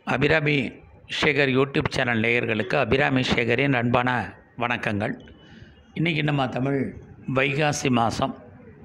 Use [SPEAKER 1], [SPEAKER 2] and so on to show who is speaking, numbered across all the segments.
[SPEAKER 1] Abirami Sekar YouTube channel நேயர்களுக்கு அபிராமி சேகரின் அன்பான வணக்கங்கள் இன்றைக்கி நம்ம தமிழ் வைகாசி மாதம்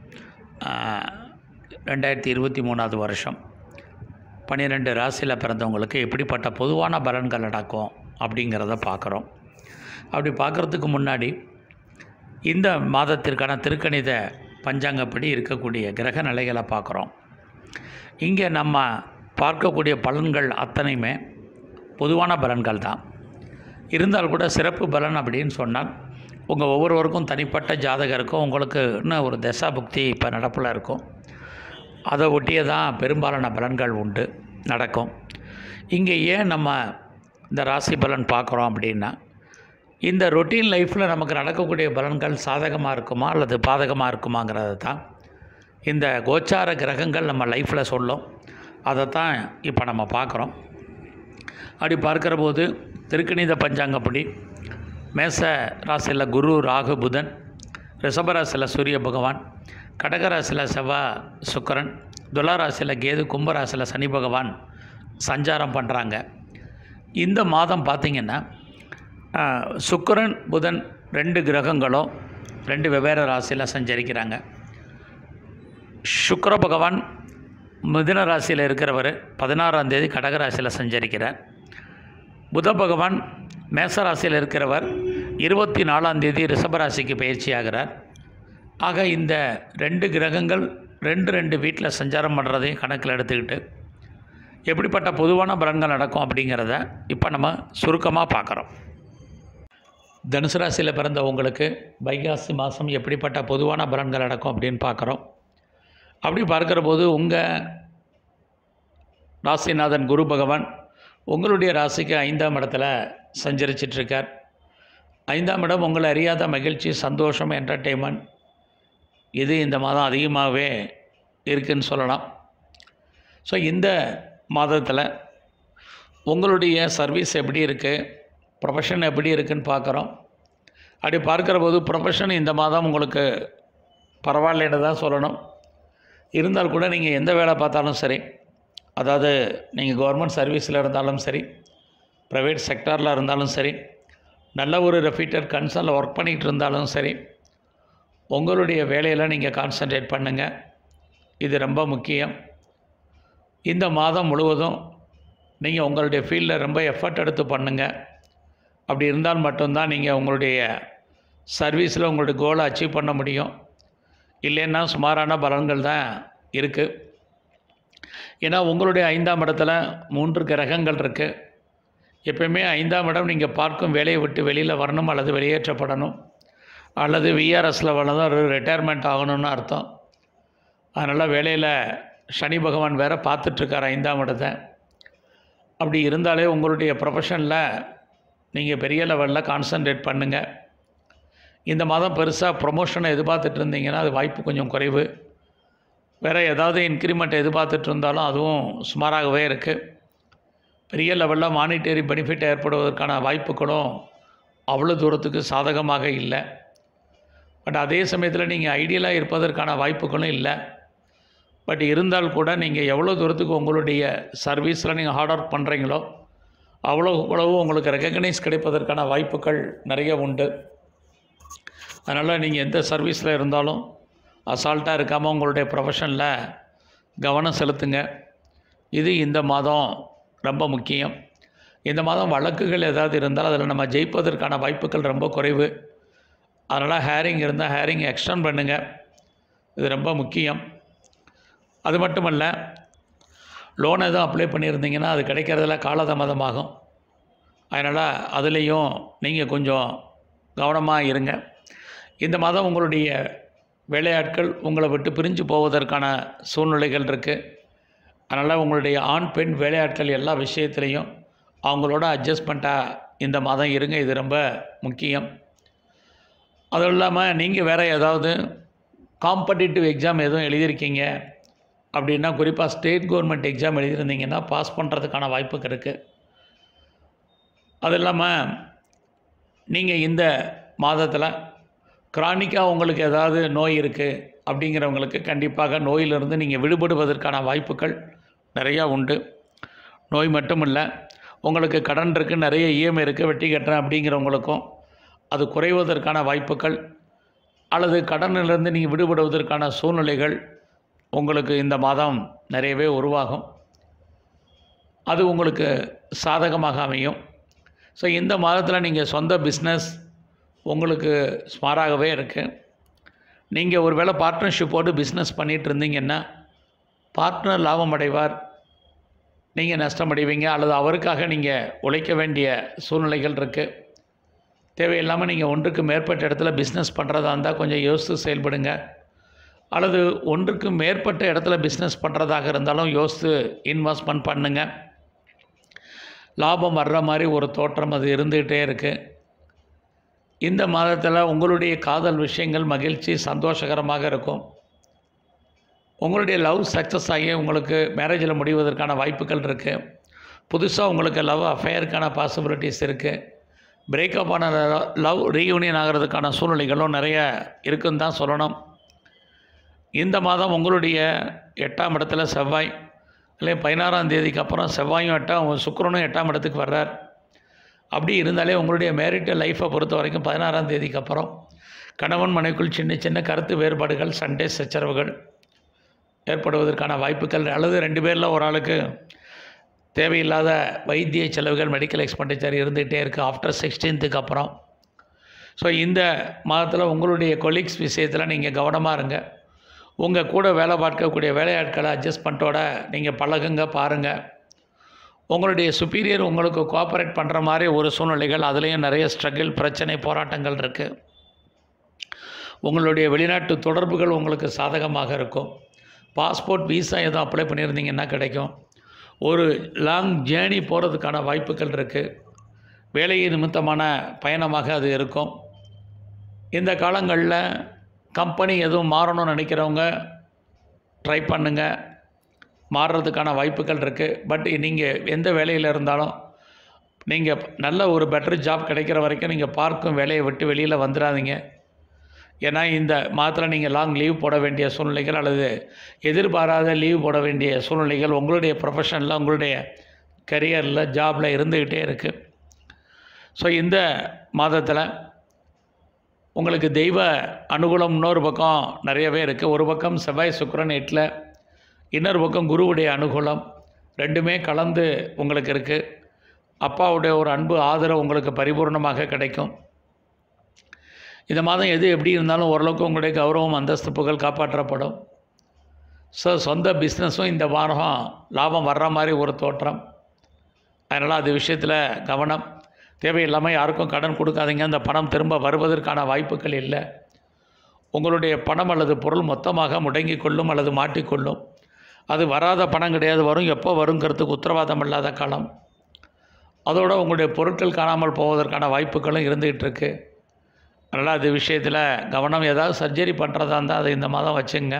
[SPEAKER 1] ரெண்டாயிரத்தி இருபத்தி மூணாவது வருஷம் பன்னிரெண்டு ராசியில் பிறந்தவங்களுக்கு எப்படிப்பட்ட பொதுவான பலன்கள் நடக்கும் அப்படிங்கிறத பார்க்குறோம் அப்படி பார்க்குறதுக்கு முன்னாடி இந்த மாதத்திற்கான திருக்கணித பஞ்சாங்கப்படி இருக்கக்கூடிய கிரக நிலைகளை பார்க்குறோம் இங்கே நம்ம பார்க்கக்கூடிய பலன்கள் அத்தனையுமே பொதுவான பலன்கள் தான் இருந்தால் கூட சிறப்பு பலன் அப்படின்னு சொன்னால் உங்கள் ஒவ்வொருவருக்கும் தனிப்பட்ட ஜாதகம் இருக்கும் உங்களுக்கு இன்னும் ஒரு தசா புக்தி இப்போ நடப்பில் இருக்கும் அதை ஒட்டியே தான் பெரும்பாலான பலன்கள் உண்டு நடக்கும் இங்கே ஏன் நம்ம இந்த ராசி பலன் பார்க்குறோம் அப்படின்னா இந்த ரொட்டீன் லைஃப்பில் நமக்கு நடக்கக்கூடிய பலன்கள் சாதகமாக இருக்குமா அல்லது பாதகமாக இருக்குமாங்கிறது தான் இந்த கோச்சார கிரகங்கள் நம்ம லைஃப்பில் சொல்லும் அதை தான் இப்போ நம்ம பார்க்குறோம் அப்படி பார்க்குற போது திருக்கணித பஞ்சாங்கப்படி மேச ராசியில் குரு ராகு புதன் ரிஷபராசியில் சூரிய பகவான் கடகராசியில் செவ்வாய் சுக்கரன் துளாராசியில் கேது கும்பராசியில் சனி பகவான் சஞ்சாரம் பண்ணுறாங்க இந்த மாதம் பார்த்திங்கன்னா ஆஹ், சுக்கிரன் புதன் ரெண்டு கிரகங்களும் ரெண்டு வெவ்வேறு ராசியில் சஞ்சரிக்கிறாங்க சுக்கிர பகவான் மிதுன ராசியில் இருக்கிறவர் பதினாறாம் தேதி கடக ராசியில் சஞ்சரிக்கிறார் புத பகவான் மேச ராசியில் இருக்கிறவர் இருபத்தி நாலாம் தேதி ரிஷபராசிக்கு பயிற்சி ஆகிறார் ஆக இந்த ரெண்டு கிரகங்கள் ரெண்டு ரெண்டு வீட்டில் சஞ்சாரம் பண்ணுறதையும் கணக்கில் எடுத்துக்கிட்டு எப்படிப்பட்ட பொதுவான பலன்கள் நடக்கும் அப்படிங்கிறத இப்போ நம்ம சுருக்கமாக பார்க்குறோம் தனுசு ராசியில் பிறந்த உங்களுக்கு வைகாசி மாதம் எப்படிப்பட்ட பொதுவான பலன்கள் நடக்கும் அப்படின்னு பார்க்குறோம் அப்படி பார்க்குற போது உங்கள் ராசிநாதன் குரு பகவான் உங்களுடைய ராசிக்கு ஐந்தாம் இடத்துல சஞ்சரிச்சிட்ருக்கார் ஐந்தாம் இடம் உங்களை அறியாத மகிழ்ச்சி சந்தோஷம் என்டர்டெயின்மெண்ட் இது இந்த மாதம் அதிகமாகவே இருக்குன்னு சொல்லலாம் ஸோ இந்த மாதத்தில் உங்களுடைய சர்வீஸ் எப்படி இருக்குது ப்ரொஃபஷன் எப்படி இருக்குன்னு பார்க்குறோம் அப்படி பார்க்குற போது ப்ரொஃபஷன் இந்த மாதம் உங்களுக்கு பரவாயில்லைன்னு தான் சொல்லணும் இருந்தால் கூட நீங்கள் எந்த வேலை பார்த்தாலும் சரி அதாவது நீங்கள் கவர்மெண்ட் சர்வீஸில் இருந்தாலும் சரி ப்ரைவேட் செக்டாரில் இருந்தாலும் சரி நல்ல ஒரு ரெஃபீட்டர் கன்சர்னில் ஒர்க் பண்ணிகிட்டு இருந்தாலும் சரி உங்களுடைய வேலையில் நீங்கள் கான்சன்ட்ரேட் பண்ணுங்கள் இது ரொம்ப முக்கியம் இந்த மாதம் முழுவதும் நீங்கள் உங்களுடைய ஃபீல்டில் ரொம்ப எஃபர்ட் எடுத்து பண்ணுங்கள் அப்படி இருந்தால் மட்டும்தான் நீங்கள் உங்களுடைய சர்வீஸில் உங்களுடைய கோலை அச்சீவ் பண்ண முடியும் இல்லைன்னா சுமாரான பலன்கள் தான் இருக்குது ஏன்னா உங்களுடைய ஐந்தாம் இடத்துல மூன்று கிரகங்கள் இருக்குது எப்பயுமே ஐந்தாம் இடம் நீங்கள் பார்க்கும் வேலையை விட்டு வெளியில் வரணும் அல்லது வெளியேற்றப்படணும் அல்லது விஆர்எஸில் வளர்ந்தும் ரிட்டையர்மெண்ட் ஆகணும்னு அர்த்தம் அதனால் வேலையில் சனி பகவான் வேறு பார்த்துட்ருக்கார் ஐந்தாம் இடத்தை அப்படி இருந்தாலே உங்களுடைய ப்ரொஃபஷனில் நீங்கள் பெரிய லெவலில் கான்சன்ட்ரேட் பண்ணுங்கள் இந்த மாதம் பெருசாக ப்ரொமோஷனை எதிர்பார்த்துட்டு இருந்தீங்கன்னா அது வாய்ப்பு கொஞ்சம் குறைவு வேறு ஏதாவது இன்க்ரிமெண்ட் எதிர்பார்த்துட்டு இருந்தாலும் அதுவும் சுமாராகவே இருக்குது பெரிய லெவலில் மானிட்டரி பெனிஃபிட் ஏற்படுவதற்கான வாய்ப்புகளும் அவ்வளோ தூரத்துக்கு சாதகமாக இல்லை பட் அதே சமயத்தில் நீங்கள் ஐடியலாக இருப்பதற்கான வாய்ப்புகளும் இல்லை பட் இருந்தால் கூட நீங்கள் எவ்வளோ தூரத்துக்கு உங்களுடைய சர்வீஸில் நீங்கள் ஹார்ட் ஒர்க் பண்ணுறீங்களோ அவ்வளோ அவ்வளவு உங்களுக்கு ரெக்கக்னைஸ் கிடைப்பதற்கான வாய்ப்புகள் நிறைய உண்டு அதனால் நீங்கள் எந்த சர்வீஸில் இருந்தாலும் அசால்ட்டாக இருக்காமல் உங்களுடைய ப்ரொஃபஷனில் கவனம் செலுத்துங்க இது இந்த மாதம் ரொம்ப முக்கியம் இந்த மாதம் வழக்குகள் ஏதாவது இருந்தால் அதில் நம்ம ஜெயிப்பதற்கான வாய்ப்புகள் ரொம்ப குறைவு அதனால் ஹேரிங் இருந்தால் ஹேரிங் எக்ஸ்டெண்ட் பண்ணுங்கள் இது ரொம்ப முக்கியம் அது மட்டுமல்ல லோன் எதுவும் அப்ளை பண்ணியிருந்தீங்கன்னா அது கிடைக்கிறதுல காலதாமதமாகும் அதனால் அதுலேயும் நீங்கள் கொஞ்சம் கவனமாக இருங்க இந்த மாதம் உங்களுடைய வேலையாட்கள் உங்களை விட்டு பிரிஞ்சு போவதற்கான சூழ்நிலைகள் இருக்குது அதனால் உங்களுடைய ஆண் பெண் வேலையாட்கள் எல்லா விஷயத்துலேயும் அவங்களோட அட்ஜஸ்ட்மெண்ட்டாக இந்த மாதம் இருங்க இது ரொம்ப முக்கியம் அதுவும் இல்லாமல் நீங்கள் வேறு ஏதாவது காம்படிட்டிவ் எக்ஸாம் எதுவும் எழுதியிருக்கீங்க அப்படின்னா குறிப்பாக ஸ்டேட் கவர்மெண்ட் எக்ஸாம் எழுதியிருந்தீங்கன்னா பாஸ் பண்ணுறதுக்கான வாய்ப்புகள் இருக்குது அது இல்லாமல் நீங்கள் இந்த மாதத்தில் கிரானிக்காக உங்களுக்கு ஏதாவது நோய் இருக்குது அப்படிங்கிறவங்களுக்கு கண்டிப்பாக நோயிலிருந்து நீங்கள் விடுபடுவதற்கான வாய்ப்புகள் நிறையா உண்டு நோய் மட்டும் இல்லை உங்களுக்கு கடன் இருக்குது நிறைய இஎம்ஐ இருக்குது வெட்டி கட்டுறேன் அப்படிங்கிறவங்களுக்கும் அது குறைவதற்கான வாய்ப்புகள் அல்லது கடனிலிருந்து நீங்கள் விடுபடுவதற்கான சூழ்நிலைகள் உங்களுக்கு இந்த மாதம் நிறையவே உருவாகும் அது உங்களுக்கு சாதகமாக அமையும் ஸோ இந்த மாதத்தில் நீங்கள் சொந்த பிஸ்னஸ் உங்களுக்கு ஸ்மாராகவே இருக்குது நீங்கள் ஒரு வேளை பார்ட்னர்ஷிப்போடு பிஸ்னஸ் பண்ணிகிட்டு இருந்தீங்கன்னா பார்ட்னர் லாபம் அடைவார் நீங்கள் நஷ்டமடைவீங்க அல்லது அவருக்காக நீங்கள் உழைக்க வேண்டிய சூழ்நிலைகள் இருக்குது தேவையில்லாமல் நீங்கள் ஒன்றுக்கு மேற்பட்ட இடத்துல பிஸ்னஸ் பண்ணுறதா இருந்தால் கொஞ்சம் யோசித்து செயல்படுங்க அல்லது ஒன்றுக்கு மேற்பட்ட இடத்துல பிஸ்னஸ் பண்ணுறதாக இருந்தாலும் யோசித்து இன்வெஸ்ட்மெண்ட் பண்ணுங்க லாபம் வர்ற மாதிரி ஒரு தோற்றம் அது இருந்துகிட்டே இருக்குது இந்த மாதத்தில் உங்களுடைய காதல் விஷயங்கள் மகிழ்ச்சி சந்தோஷகரமாக இருக்கும் உங்களுடைய லவ் சக்ஸஸ் ஆகி உங்களுக்கு மேரேஜில் முடிவதற்கான வாய்ப்புகள் இருக்குது புதுசாக உங்களுக்கு லவ் அஃபேருக்கான பாசிபிலிட்டிஸ் இருக்குது பிரேக்கப் ஆன லவ் ரீயூனியன் ஆகிறதுக்கான சூழ்நிலைகளும் நிறைய இருக்குன்னு தான் சொல்லணும் இந்த மாதம் உங்களுடைய எட்டாம் இடத்துல செவ்வாய் இல்லை பதினாறாம் தேதிக்கு அப்புறம் செவ்வாயும் எட்டாம் சுக்கிரனும் எட்டாம் இடத்துக்கு வர்றார் அப்படி இருந்தாலே உங்களுடைய மேரிட்டல் லைஃப்பை பொறுத்த வரைக்கும் பதினாறாம் தேதிக்கு அப்புறம் கணவன் மனைவிக்குள் சின்ன சின்ன கருத்து வேறுபாடுகள் சண்டை சச்சரவுகள் ஏற்படுவதற்கான வாய்ப்புகள் அல்லது ரெண்டு பேரில் ஒரு ஆளுக்கு தேவையில்லாத வைத்திய செலவுகள் மெடிக்கல் எக்ஸ்பெண்டிச்சர் இருந்துகிட்டே இருக்குது ஆஃப்டர் சிக்ஸ்டீன்த்துக்கு அப்புறம் ஸோ இந்த மாதத்தில் உங்களுடைய கொலீக்ஸ் விஷயத்தில் நீங்கள் கவனமாக இருங்க உங்கள் கூட வேலை பார்க்கக்கூடிய வேலையாட்களை அட்ஜஸ்ட்மெண்ட்டோட நீங்கள் பழகுங்க பாருங்கள் உங்களுடைய சுப்பீரியர் உங்களுக்கு கோஆப்ரேட் பண்ணுற மாதிரி ஒரு சூழ்நிலைகள் அதுலேயும் நிறைய ஸ்ட்ரகிள் பிரச்சனை போராட்டங்கள் இருக்குது உங்களுடைய வெளிநாட்டு தொடர்புகள் உங்களுக்கு சாதகமாக இருக்கும் பாஸ்போர்ட் விசா எதுவும் அப்ளை பண்ணியிருந்தீங்கன்னா கிடைக்கும் ஒரு லாங் ஜேர்னி போகிறதுக்கான வாய்ப்புகள் இருக்குது வேலை நிமித்தமான பயணமாக அது இருக்கும் இந்த காலங்களில் கம்பெனி எதுவும் மாறணும்னு நினைக்கிறவங்க ட்ரை பண்ணுங்கள் மாறுறதுக்கான வாய்ப்புகள் இருக்குது பட் நீங்கள் எந்த வேலையில் இருந்தாலும் நீங்கள் நல்ல ஒரு பெட்டர் ஜாப் கிடைக்கிற வரைக்கும் நீங்கள் பார்க்கும் வேலையை விட்டு வெளியில் வந்துடாதீங்க ஏன்னா இந்த மாதத்தில் நீங்கள் லாங் லீவ் போட வேண்டிய சூழ்நிலைகள் அல்லது எதிர்பாராத லீவ் போட வேண்டிய சூழ்நிலைகள் உங்களுடைய ப்ரொஃபஷனில் உங்களுடைய கரியரில் ஜாபில் இருந்துக்கிட்டே இருக்குது ஸோ இந்த மாதத்தில் உங்களுக்கு தெய்வ அனுகூலம் இன்னொரு பக்கம் நிறையவே இருக்குது ஒரு பக்கம் செவ்வாய் சுக்கிரன் எட்டில் இன்னொரு பக்கம் குருவுடைய அனுகூலம் ரெண்டுமே கலந்து உங்களுக்கு இருக்குது அப்பாவுடைய ஒரு அன்பு ஆதரவு உங்களுக்கு பரிபூர்ணமாக கிடைக்கும் இந்த மாதம் எது எப்படி இருந்தாலும் ஓரளவுக்கு உங்களுடைய கௌரவம் அந்தஸ்து புகழ் காப்பாற்றப்படும் ஸோ சொந்த பிஸ்னஸும் இந்த வாரம் லாபம் வர்ற மாதிரி ஒரு தோற்றம் அதனால் அது விஷயத்தில் கவனம் தேவையில்லாமல் யாருக்கும் கடன் கொடுக்காதீங்க அந்த பணம் திரும்ப வருவதற்கான வாய்ப்புகள் இல்லை உங்களுடைய பணம் அல்லது பொருள் மொத்தமாக முடங்கி கொள்ளும் அல்லது மாட்டிக்கொள்ளும் அது வராத பணம் கிடையாது வரும் எப்போ வருங்கிறதுக்கு உத்தரவாதம் இல்லாத காலம் அதோட உங்களுடைய பொருட்கள் காணாமல் போவதற்கான வாய்ப்புகளும் இருந்துகிட்டு இருக்கு அதனால் அது விஷயத்தில் கவனம் ஏதாவது சர்ஜரி பண்ணுறதா இருந்தால் அதை இந்த மாதம் வச்சுங்க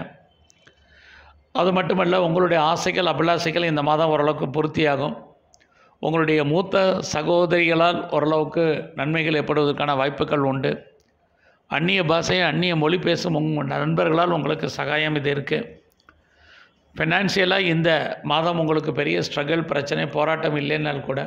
[SPEAKER 1] அது மட்டுமல்ல உங்களுடைய ஆசைகள் அபிலாசைகள் இந்த மாதம் ஓரளவுக்கு பூர்த்தியாகும் உங்களுடைய மூத்த சகோதரிகளால் ஓரளவுக்கு நன்மைகள் ஏற்படுவதற்கான வாய்ப்புகள் உண்டு அந்நிய பாஷை அந்நிய மொழி பேசும் உங்கள் நண்பர்களால் உங்களுக்கு சகாயம் இது இருக்குது ஃபினான்ஷியலாக இந்த மாதம் உங்களுக்கு பெரிய ஸ்ட்ரகிள் பிரச்சனை போராட்டம் இல்லைன்னால் கூட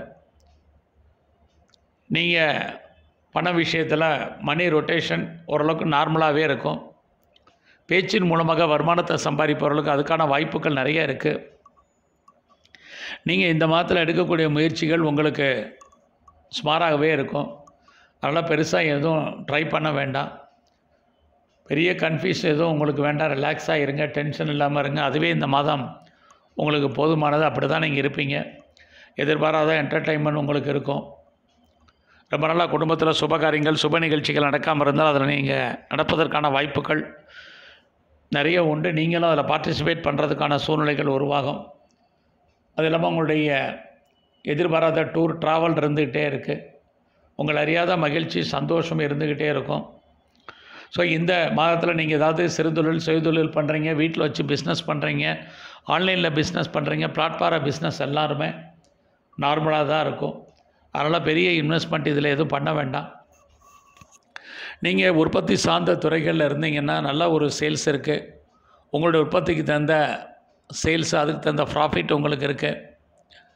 [SPEAKER 1] நீங்கள் பண விஷயத்தில் மணி ரொட்டேஷன் ஓரளவுக்கு நார்மலாகவே இருக்கும் பேச்சின் மூலமாக வருமானத்தை சம்பாதிப்பவர்களுக்கு அதுக்கான வாய்ப்புகள் நிறைய இருக்குது நீங்கள் இந்த மாதத்தில் எடுக்கக்கூடிய முயற்சிகள் உங்களுக்கு ஸ்மாராகவே இருக்கும் அதனால் பெருசாக எதுவும் ட்ரை பண்ண வேண்டாம் பெரிய கன்ஃபியூஸ் எதுவும் உங்களுக்கு வேண்டாம் ரிலாக்ஸாக இருங்க டென்ஷன் இல்லாமல் இருங்க அதுவே இந்த மாதம் உங்களுக்கு போதுமானது அப்படி தான் நீங்கள் இருப்பீங்க எதிர்பாராத என்டர்டெயின்மெண்ட் உங்களுக்கு இருக்கும் ரொம்ப நாளாக குடும்பத்தில் சுபகாரியங்கள் சுப நிகழ்ச்சிகள் நடக்காமல் இருந்தால் அதில் நீங்கள் நடப்பதற்கான வாய்ப்புகள் நிறைய உண்டு நீங்களும் அதில் பார்ட்டிசிபேட் பண்ணுறதுக்கான சூழ்நிலைகள் உருவாகும் அது இல்லாமல் உங்களுடைய எதிர்பாராத டூர் ட்ராவல் இருந்துக்கிட்டே இருக்குது உங்களை அறியாத மகிழ்ச்சி சந்தோஷம் இருந்துக்கிட்டே இருக்கும் ஸோ இந்த மாதத்தில் நீங்கள் ஏதாவது சிறுதொழில் சுயதொழில் பண்ணுறீங்க வீட்டில் வச்சு பிஸ்னஸ் பண்ணுறீங்க ஆன்லைனில் பிஸ்னஸ் பண்ணுறீங்க பிளாட்ஃபார பிஸ்னஸ் எல்லாருமே நார்மலாக தான் இருக்கும் அதனால் பெரிய இன்வெஸ்ட்மெண்ட் இதில் எதுவும் பண்ண வேண்டாம் நீங்கள் உற்பத்தி சார்ந்த துறைகளில் இருந்தீங்கன்னா நல்ல ஒரு சேல்ஸ் இருக்குது உங்களுடைய உற்பத்திக்கு தகுந்த சேல்ஸ் அதுக்கு தகுந்த ப்ராஃபிட் உங்களுக்கு இருக்குது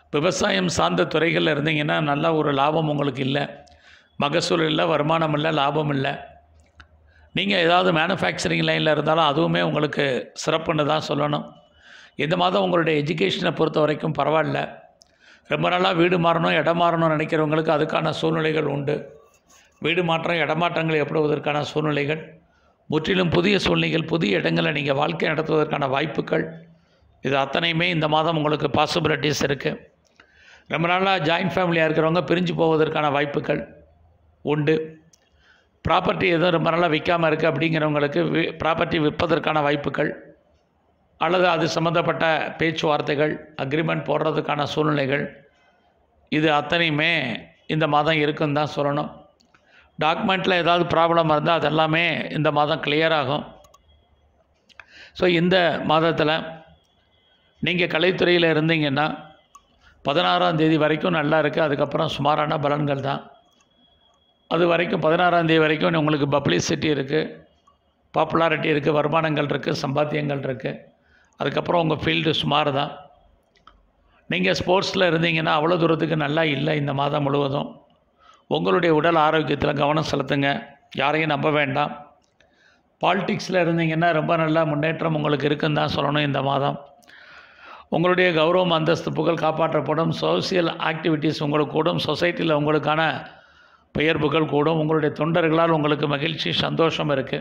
[SPEAKER 1] விவசாயம் சார்ந்த துறைகளில் இருந்தீங்கன்னா நல்ல ஒரு லாபம் உங்களுக்கு இல்லை மகசூல் இல்லை வருமானம் இல்லை லாபம் இல்லை நீங்கள் ஏதாவது மேனுஃபேக்சரிங் லைனில் இருந்தாலும் அதுவுமே உங்களுக்கு சிறப்புன்னு தான் சொல்லணும் இந்த மாதம் உங்களுடைய எஜுகேஷனை பொறுத்த வரைக்கும் பரவாயில்ல ரொம்ப நாளாக வீடு மாறணும் இடம் மாறணும்னு நினைக்கிறவங்களுக்கு அதுக்கான சூழ்நிலைகள் உண்டு வீடு மாற்றம் இடமாற்றங்கள் ஏற்படுவதற்கான சூழ்நிலைகள் முற்றிலும் புதிய சூழ்நிலைகள் புதிய இடங்களில் நீங்கள் வாழ்க்கை நடத்துவதற்கான வாய்ப்புகள் இது அத்தனையுமே இந்த மாதம் உங்களுக்கு பாசிபிலிட்டிஸ் இருக்குது ரொம்ப நாளாக ஜாயின்ட் ஃபேமிலியாக இருக்கிறவங்க பிரிஞ்சு போவதற்கான வாய்ப்புகள் உண்டு ப்ராப்பர்ட்டி எதுவும் ரொம்ப நாளாக விற்காமல் இருக்குது அப்படிங்கிறவங்களுக்கு ப்ராப்பர்ட்டி விற்பதற்கான வாய்ப்புகள் அல்லது அது சம்மந்தப்பட்ட பேச்சுவார்த்தைகள் அக்ரிமெண்ட் போடுறதுக்கான சூழ்நிலைகள் இது அத்தனையுமே இந்த மாதம் இருக்குன்னு தான் சொல்லணும் டாக்குமெண்ட்டில் ஏதாவது ப்ராப்ளம் இருந்தால் அதெல்லாமே இந்த மாதம் clear ஆகும் ஸோ இந்த மாதத்தில் நீங்கள் கலைத்துறையில் இருந்தீங்கன்னா பதினாறாம் தேதி வரைக்கும் நல்லா இருக்குது அதுக்கப்புறம் சுமாரான பலன்கள் தான் அது வரைக்கும் பதினாறாம் தேதி வரைக்கும் உங்களுக்கு பப்ளிசிட்டி இருக்குது பாப்புலாரிட்டி இருக்குது வருமானங்கள் இருக்குது சம்பாத்தியங்கள் இருக்குது அதுக்கப்புறம் உங்கள் ஃபீல்டு சுமார் தான் நீங்கள் ஸ்போர்ட்ஸில் இருந்தீங்கன்னா அவ்வளோ தூரத்துக்கு நல்லா இல்லை இந்த மாதம் முழுவதும் உங்களுடைய உடல் ஆரோக்கியத்தில் கவனம் செலுத்துங்க யாரையும் நம்ப வேண்டாம் பாலிடிக்ஸில் இருந்தீங்கன்னா ரொம்ப நல்ல முன்னேற்றம் உங்களுக்கு இருக்குன்னு தான் சொல்லணும் இந்த மாதம் உங்களுடைய கௌரவம் அந்தஸ்து புகழ் காப்பாற்றப்படும் சோசியல் ஆக்டிவிட்டீஸ் உங்களுக்கு கூடும் சொசைட்டியில் உங்களுக்கான பெயர் புகழ் கூடும் உங்களுடைய தொண்டர்களால் உங்களுக்கு மகிழ்ச்சி சந்தோஷம் இருக்குது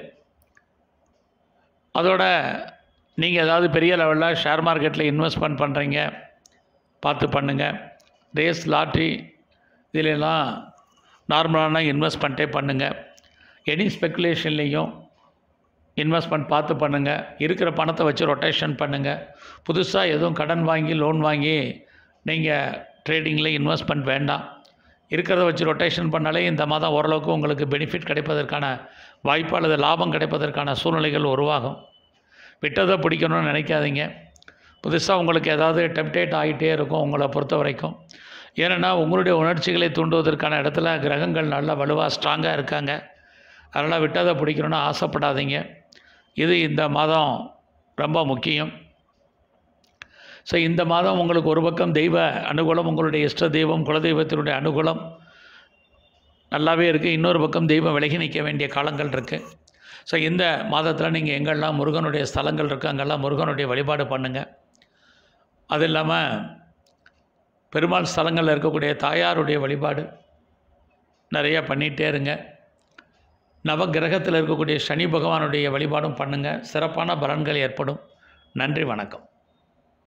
[SPEAKER 1] அதோட நீங்கள் ஏதாவது பெரிய லெவலில் ஷேர் மார்க்கெட்டில் இன்வெஸ்ட்மெண்ட் பண்ணுறீங்க பார்த்து பண்ணுங்கள் ரேஸ் லாட்ரி இதிலெல்லாம் நார்மலான இன்வெஸ்ட்மெண்ட்டே பண்ணுங்கள் எனி ஸ்பெக்குலேஷன்லேயும் இன்வெஸ்ட்மெண்ட் பார்த்து பண்ணுங்கள் இருக்கிற பணத்தை வச்சு ரொட்டேஷன் பண்ணுங்கள் புதுசாக எதுவும் கடன் வாங்கி லோன் வாங்கி நீங்கள் ட்ரேடிங்கில் இன்வெஸ்ட்மெண்ட் வேண்டாம் இருக்கிறத வச்சு ரொட்டேஷன் பண்ணாலே இந்த மாதம் ஓரளவுக்கு உங்களுக்கு பெனிஃபிட் கிடைப்பதற்கான வாய்ப்பு அல்லது லாபம் கிடைப்பதற்கான சூழ்நிலைகள் உருவாகும் விட்டதை பிடிக்கணும்னு நினைக்காதீங்க புதுசாக உங்களுக்கு ஏதாவது டெம்டேட் ஆகிட்டே இருக்கும் உங்களை பொறுத்த வரைக்கும் ஏன்னா உங்களுடைய உணர்ச்சிகளை தூண்டுவதற்கான இடத்துல கிரகங்கள் நல்லா வலுவாக ஸ்ட்ராங்காக இருக்காங்க அதனால் விட்டதை பிடிக்கணும்னு ஆசைப்படாதீங்க இது இந்த மாதம் ரொம்ப முக்கியம் ஸோ இந்த மாதம் உங்களுக்கு ஒரு பக்கம் தெய்வ அனுகூலம் உங்களுடைய இஷ்ட தெய்வம் குலதெய்வத்தினுடைய அனுகூலம் நல்லாவே இருக்குது இன்னொரு பக்கம் தெய்வம் விலகி நிற்க வேண்டிய காலங்கள் இருக்குது ஸோ இந்த மாதத்தில் நீங்கள் எங்கெல்லாம் முருகனுடைய ஸ்தலங்கள் இருக்குது அங்கெல்லாம் முருகனுடைய வழிபாடு பண்ணுங்கள் அது இல்லாமல் பெருமாள் ஸ்தலங்களில் இருக்கக்கூடிய தாயாருடைய வழிபாடு நிறையா பண்ணிகிட்டே இருங்க நவகிரகத்தில் இருக்கக்கூடிய சனி பகவானுடைய வழிபாடும் பண்ணுங்கள் சிறப்பான பலன்கள் ஏற்படும் நன்றி வணக்கம்